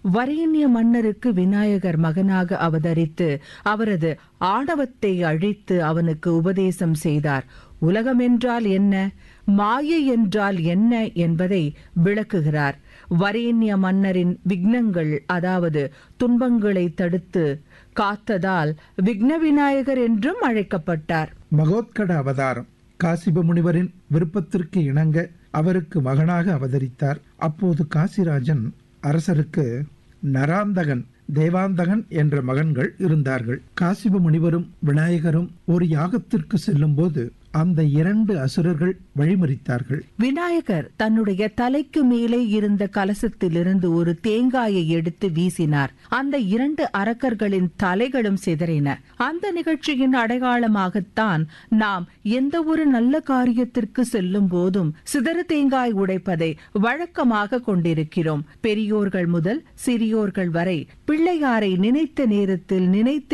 வரேண்ய மன்னருக்கு விநாயகர் மகனாக அவதரித்து அவரது ஆணவத்தை அழித்து அவனுக்கு உபதேசம் செய்தார் உலகம் என்றால் என்ன மாயை என்றால் என்ன என்பதை விளக்குகிறார் வரேண்ய மன்னரின் விக்னங்கள் அதாவது துன்பங்களை தடுத்து காத்ததால் விக்ன விநாயகர் என்றும் அழைக்கப்பட்டார் மகோத்கட அவதாரம் காசிப முனிவரின் விருப்பத்திற்கு இணங்க அவருக்கு மகனாக அவதரித்தார் அப்போது காசிராஜன் அரசருக்கு நராந்தகன் தேவாந்தகன் என்ற மகன்கள் இருந்தார்கள் காசிப முனிவரும் விநாயகரும் ஒரு யாகத்திற்கு செல்லும்போது அந்த இரண்டு அசுரர்கள் வழிமறித்தார்கள் விநாயகர் தன்னுடைய தலைக்கு மேலே இருந்த கலசத்திலிருந்து ஒரு தேங்காயை எடுத்து வீசினார் அந்த இரண்டு அரக்கர்களின் தலைகளும் சிதறின அந்த நிகழ்ச்சியின் அடையாளமாகத்தான் நாம் எந்த ஒரு நல்ல காரியத்திற்கு செல்லும் போதும் சிதறு தேங்காய் உடைப்பதை வழக்கமாக கொண்டிருக்கிறோம் பெரியோர்கள் முதல் சிறியோர்கள் வரை பிள்ளையாரை நினைத்த நேரத்தில் நினைத்து